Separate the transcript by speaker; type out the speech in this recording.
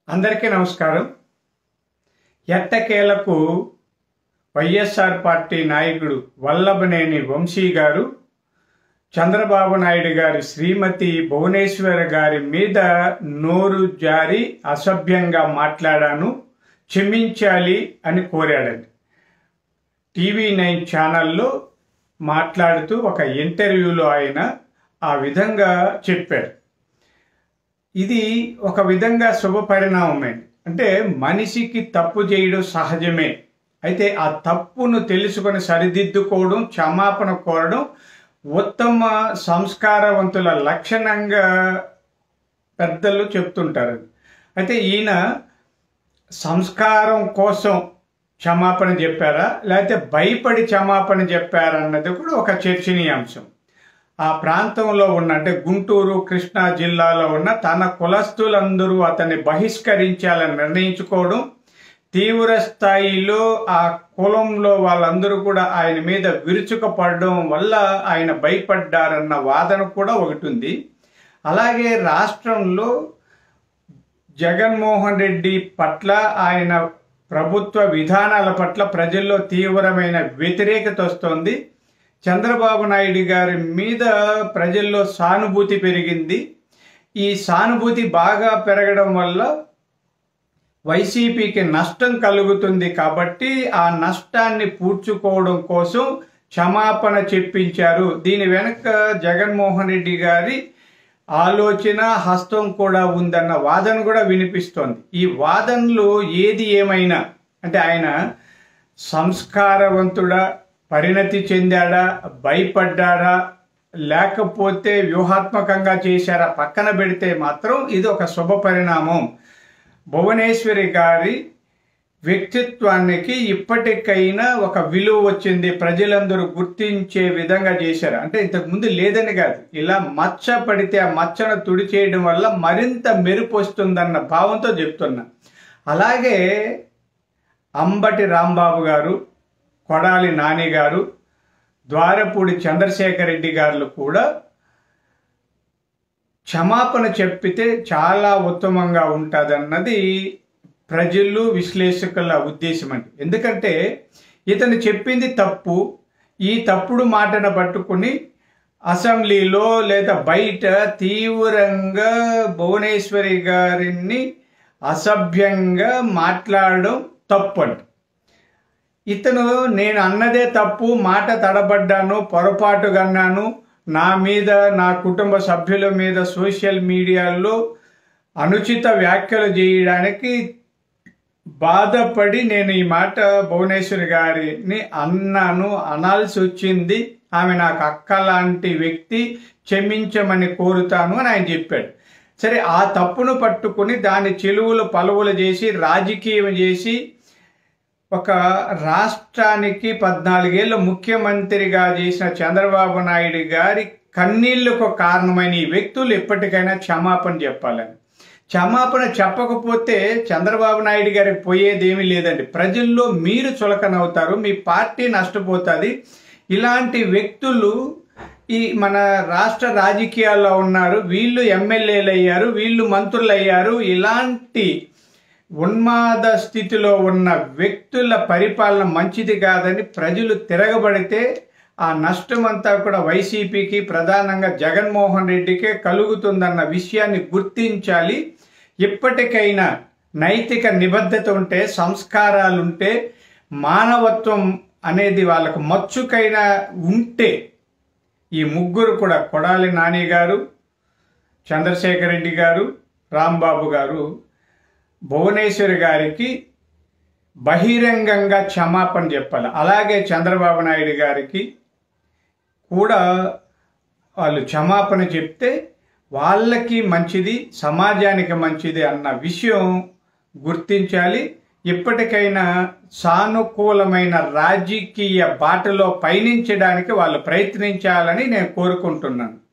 Speaker 1: అందరికీ నమస్కారం ఎట్టకేలకు వైఎస్ఆర్ పార్టీ నాయకుడు వల్లభనేని వంశీ గారు చంద్రబాబు నాయుడు గారి శ్రీమతి భువనేశ్వర గారి మీద నోరు జారి అసభ్యంగా మాట్లాడాను క్షమించాలి అని కోరాడండి టీవీ నైన్ ఛానల్లో మాట్లాడుతూ ఒక ఇంటర్వ్యూలో ఆయన ఆ విధంగా చెప్పారు ఇది ఒక విధంగా శుభ పరిణామమే అంటే మనిషికి తప్పు చేయడం సహజమే అయితే ఆ తప్పును తెలుసుకొని సరిదిద్దుకోవడం క్షమాపణ కోరడం ఉత్తమ సంస్కారవంతుల లక్షణంగా పెద్దలు చెప్తుంటారు అయితే ఈయన సంస్కారం కోసం క్షమాపణ చెప్పారా లేకపోతే భయపడి క్షమాపణ చెప్పారా అన్నది కూడా ఒక చర్చనీయాంశం ఆ ప్రాంతంలో ఉన్న అంటే గుంటూరు కృష్ణా జిల్లాలో ఉన్న తన కులస్తులందరూ అతన్ని బహిష్కరించాలని నిర్ణయించుకోవడం తీవ్ర స్థాయిలో ఆ కులంలో వాళ్ళందరూ కూడా ఆయన మీద విరుచుకపడడం వల్ల ఆయన భయపడ్డారన్న వాదన కూడా ఒకటి ఉంది అలాగే రాష్ట్రంలో జగన్మోహన్ రెడ్డి పట్ల ఆయన ప్రభుత్వ విధానాల పట్ల ప్రజల్లో తీవ్రమైన వ్యతిరేకత వస్తోంది చంద్రబాబు నాయుడు గారి మీద ప్రజల్లో సానుభూతి పెరిగింది ఈ సానుభూతి బాగా పెరగడం వల్ల వైసీపీకి నష్టం కలుగుతుంది కాబట్టి ఆ నష్టాన్ని పూడ్చుకోవడం కోసం క్షమాపణ చెప్పించారు దీని వెనక జగన్మోహన్ రెడ్డి గారి ఆలోచన హస్తం కూడా ఉందన్న వాదన కూడా వినిపిస్తోంది ఈ వాదనలో ఏది ఏమైనా అంటే ఆయన సంస్కారవంతుడా పరిణతి చెందాడా భయపడ్డాడా లేకపోతే వ్యూహాత్మకంగా చేశారా పక్కన పెడితే మాత్రం ఇది ఒక శుభ పరిణామం భువనేశ్వరి గారి వ్యక్తిత్వానికి ఇప్పటికైనా ఒక విలువ వచ్చింది ప్రజలందరూ గుర్తించే విధంగా చేశారు అంటే ఇంతకు ముందు లేదని కాదు ఇలా మచ్చ పడితే ఆ మచ్చను తుడిచేయడం వల్ల మరింత మెరుపు వస్తుందన్న భావంతో చెప్తున్నా అలాగే అంబటి రాంబాబు గారు కొడాలి నాని గారు ద్వారపూడి చంద్రశేఖర్ రెడ్డి గారు కూడా క్షమాపణ చెప్పితే చాలా ఉత్తమంగా ఉంటుందన్నది ప్రజలు విశ్లేషకుల ఉద్దేశం అండి ఎందుకంటే ఇతను చెప్పింది తప్పు ఈ తప్పుడు మాటను పట్టుకుని అసెంబ్లీలో లేదా బయట తీవ్రంగా భువనేశ్వరి గారిని అసభ్యంగా మాట్లాడడం తప్పు అండి ఇతను నేను అన్నదే తప్పు మాట తడబడ్డాను పొరపాటుగా అన్నాను నా మీద నా కుటుంబ సభ్యుల మీద సోషల్ మీడియాలో అనుచిత వ్యాఖ్యలు చేయడానికి బాధపడి నేను ఈ మాట భువనేశ్వరి గారిని అన్నాను అనాల్సి వచ్చింది ఆమె నాకు అక్క లాంటి వ్యక్తి క్షమించమని కోరుతాను అని ఆయన చెప్పాడు సరే ఆ తప్పును పట్టుకుని దాని చెలువులు పలువులు చేసి రాజకీయం చేసి ఒక రాష్ట్రానికి పద్నాలుగేళ్ళు ముఖ్యమంత్రిగా చేసిన చంద్రబాబు నాయుడు గారి కన్నీళ్లకు కారణమైన ఈ వ్యక్తులు ఎప్పటికైనా క్షమాపణ చెప్పాలని క్షమాపణ చెప్పకపోతే చంద్రబాబు నాయుడు గారికి పోయేదేమీ లేదండి ప్రజల్లో మీరు చులకనవుతారు మీ పార్టీ నష్టపోతుంది ఇలాంటి వ్యక్తులు ఈ మన రాష్ట్ర రాజకీయాల్లో ఉన్నారు వీళ్ళు ఎమ్మెల్యేలు అయ్యారు వీళ్ళు మంత్రులు అయ్యారు ఇలాంటి ఉన్మాద స్థితిలో ఉన్న వ్యక్తుల పరిపాలన మంచిది కాదని ప్రజలు తిరగబడితే ఆ నష్టమంతా కూడా వైసీపీకి ప్రధానంగా జగన్మోహన్ రెడ్డికే కలుగుతుందన్న విషయాన్ని గుర్తించాలి ఇప్పటికైనా నైతిక నిబద్ధత ఉంటే సంస్కారాలు ఉంటే మానవత్వం అనేది వాళ్ళకు మచ్చుకైనా ఉంటే ఈ ముగ్గురు కూడా కొడాలి నాని గారు చంద్రశేఖర్ రెడ్డి గారు రాంబాబు గారు భువనేశ్వరి గారికి బహిరంగంగా క్షమాపణ చెప్పాలి అలాగే చంద్రబాబు నాయుడు గారికి కూడా వాళ్ళు క్షమాపణ చెప్తే వాళ్ళకి మంచిది సమాజానికి మంచిది అన్న విషయం గుర్తించాలి ఇప్పటికైనా సానుకూలమైన రాజకీయ బాటలో పయనించడానికి వాళ్ళు ప్రయత్నించాలని నేను కోరుకుంటున్నాను